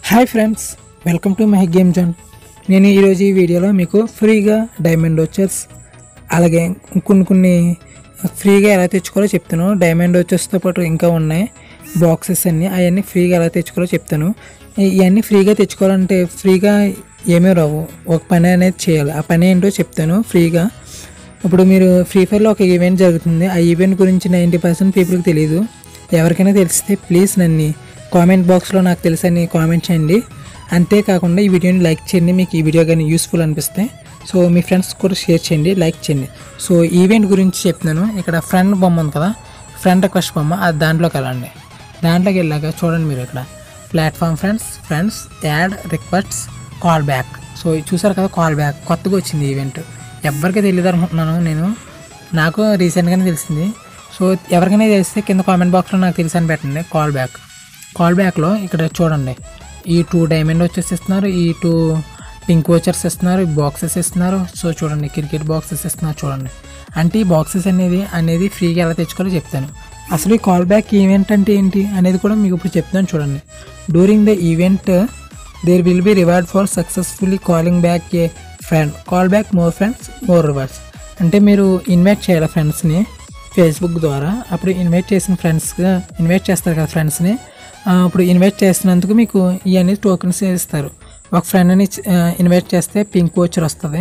hi friends welcome to my game zone నేను ఈరోజు ఈ వీడియోలో మీకు ఫ్రీగా డైమండ్ వచ్చర్స్ అలాగే కొన్ని కొన్ని ఫ్రీగా ఎలా తెచ్చుకోవాలో చెప్తాను డైమండ్ వచ్చర్స్తో పాటు ఇంకా ఉన్నాయి బాక్సెస్ అన్నీ అవన్నీ ఫ్రీగా ఎలా తెచ్చుకోవాలో చెప్తాను ఈ- ఇవన్నీ ఫ్రీగా తెచ్చుకోవాలంటే ఫ్రీగా ఏమీ రావు ఒక పని అనేది చేయాలి ఆ పని ఏంటో చెప్తాను ఫ్రీగా ఇప్పుడు మీరు ఫ్రీ ఫైర్లో ఒక ఈవెంట్ జరుగుతుంది ఆ ఈవెంట్ గురించి నైంటీ పర్సెంట్ పీపుల్కి తెలియదు ఎవరికైనా తెలిస్తే ప్లీజ్ నన్ను కామెంట్ బాక్స్లో నాకు తెలుసని కామెంట్ చేయండి అంతేకాకుండా ఈ వీడియోని లైక్ చేయండి మీకు ఈ వీడియో కానీ యూస్ఫుల్ అనిపిస్తే సో మీ ఫ్రెండ్స్ కూడా షేర్ చేయండి లైక్ చేయండి సో ఈవెంట్ గురించి చెప్తున్నాను ఇక్కడ ఫ్రెండ్ బొమ్మ ఉంది కదా ఫ్రెండ్ రిక్వెస్ట్ బొమ్మ అది దాంట్లోకి వెళ్ళండి దాంట్లోకి వెళ్ళాక చూడండి మీరు ఇక్కడ platform friends friends add requests call back so ఇది చూసారు కదా కాల్ బ్యాక్ కొత్తగా వచ్చింది ఈవెంట్ ఎవరికి తెలియదు అనుకుంటున్నాను నేను నాకు రీసెంట్గానే తెలిసింది సో ఎవరికైనా తెలిస్తే కింద కామెంట్ బాక్స్లో నాకు తెలిసి అని పెట్టండి కాల్ బ్యాక్ కాల్ బ్యాక్లో ఇక్కడ చూడండి ఈ టూ డైమండ్ వచ్చేసి ఇస్తున్నారు ఈ టూ పింక్ వచ్చర్స్ ఇస్తున్నారు ఈ బాక్సెస్ ఇస్తున్నారు సో చూడండి క్రికెట్ బాక్సెస్ ఇస్తున్నారు చూడండి అంటే ఈ బాక్సెస్ అనేది అనేది ఫ్రీగా ఎలా తెచ్చుకోవాలో చెప్తాను అసలు ఈ కాల్ బ్యాక్ ఈవెంట్ అంటే ఏంటి అనేది కూడా మీకు ఇప్పుడు చెప్తాను చూడండి during the event there will be reward for successfully calling back a friend call back more friends more rewards అంటే మీరు ఇన్వైట్ చేయాలి ఫ్రెండ్స్ని ఫేస్బుక్ ద్వారా అప్పుడు ఇన్వైట్ చేసిన ఫ్రెండ్స్గా ఇన్వైట్ చేస్తారు కదా ఫ్రెండ్స్ని ఆ, అప్పుడు ఇన్వైట్ చేసినందుకు మీకు ఇవన్నీ టోకెన్స్ ఇస్తారు ఒక ఫ్రెండ్ని ఇన్వైట్ చేస్తే పింక్ వచ్చర్ వస్తుంది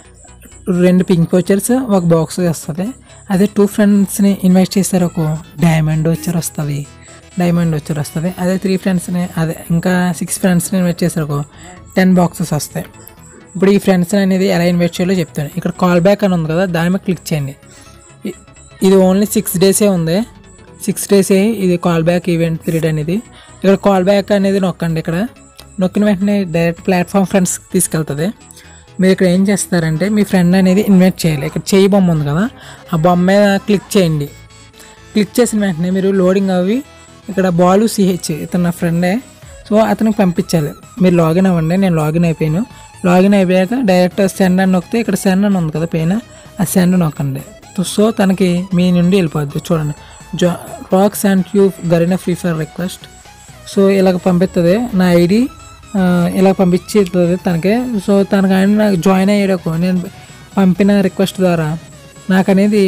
రెండు పింక్ వచ్చర్స్ ఒక బాక్స్ వస్తుంది అదే టూ ఫ్రెండ్స్ని ఇన్వైట్ చేస్తారు ఒక డైమండ్ వచ్చర్ వస్తుంది డైమండ్ వచ్చర్ వస్తుంది అదే త్రీ ఫ్రెండ్స్ని అదే ఇంకా సిక్స్ ఫ్రెండ్స్ని ఇన్వైట్ చేస్తారు ఒక టెన్ బాక్సెస్ వస్తాయి ఇప్పుడు ఈ ఫ్రెండ్స్ అనేది ఎలా ఇన్వైట్ చేయాలో చెప్తాను ఇక్కడ కాల్ బ్యాక్ అని ఉంది కదా దాని మీద క్లిక్ చేయండి ఇ- ఇది ఓన్లీ సిక్స్ డేసే ఉంది సిక్స్ డేసే ఇది కాల్ బ్యాక్ ఈవెంట్ పీరియడ్ అనేది ఇక్కడ కాల్ బ్యాక్ అనేది నొక్కండి ఇక్కడ నొక్కిన వెంటనే డైరెక్ట్ ప్లాట్ఫామ్ ఫ్రెండ్స్ తీసుకెళ్తుంది మీరు ఇక్కడ ఏం చేస్తారంటే మీ ఫ్రెండ్ అనేది ఇన్వైట్ చేయాలి ఇక్కడ చేయి బొమ్మ ఉంది కదా ఆ బొమ్మ మీద క్లిక్ చేయండి క్లిక్ చేసిన వెంటనే మీరు లోడింగ్ అవి ఇక్కడ బాలు సిహెచ్ ఇతను నా ఫ్రెండే సో అతనికి పంపించాలి మీరు లాగిన్ అవ్వండి నేను లాగిన్ అయిపోయాను లాగిన్ అయిపోయాక డైరెక్ట్ సెండ్ అని నొక్కితే ఇక్కడ సెండ్ అని ఉంది కదా పైన ఆ సెండ్ నొక్కండి సో తనకి మీ నుండి వెళ్ళిపోద్ది చూడండి జా రాక్స్ అండ్ ట్యూబ్ గరిన ఫ్రీ ఫైర్ రిక్వెస్ట్ సో ఇలాగ పంపిస్తుంది నా ఐడి ఇలా పంపించేస్తుంది తనకి సో తనకు ఆయన నాకు జాయిన్ అయ్యాడకు నేను పంపిన రిక్వెస్ట్ ద్వారా నాకు అనేది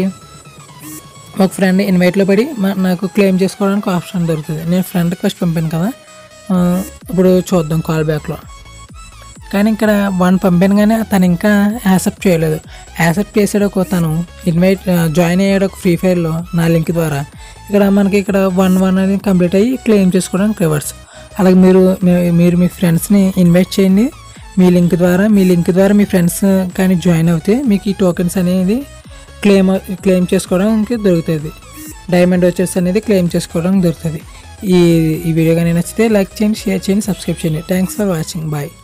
ఒక ఫ్రెండ్ ఇన్వైట్లో పడి మ- నాకు క్లెయిమ్ చేసుకోవడానికి ఆప్షన్ దొరుకుతుంది నేను ఫ్రెండ్ రిక్వెస్ట్ పంపాను కదా ఆ, ఇప్పుడు చూద్దాం కాల్ బ్యాక్లో కానీ ఇక్కడ వన్ పంపాను కానీ తను ఇంకా యాక్సెప్ట్ చేయలేదు యాక్సెప్ట్ చేసాడు ఒక తను ఇన్వైట్ జాయిన్ అయ్యాడు ఒక ఫ్రీ ఫైర్లో నా లింక్ ద్వారా ఇక్కడ మనకి ఇక్కడ వన్ వన్ అనేది కంప్లీట్ అయ్యి క్లెయిమ్ చేసుకోవడానికి రివర్స్ అలాగే మీరు మీ- మీరు మీ ఫ్రెండ్స్ని ఇన్వైట్ చేయండి మీ లింక్ ద్వారా మీ లింక్ ద్వారా మీ ఫ్రెండ్స్ కానీ జాయిన్ అవుతే మీకు ఈ టోకెన్స్ అనేది క్లెయిమ్ క్లెయిమ్ చేసుకోవడానికి దొరుకుతుంది డైమండ్ వచ్చేసి అనేది క్లెయిమ్ చేసుకోవడానికి దొరుకుతుంది ఈ ఈ వీడియో కానీ నచ్చితే లైక్ చేయండి షేర్ చేయండి సబ్స్క్రైబ్ చేయండి థ్యాంక్స్ ఫర్ వాచింగ్ బాయ్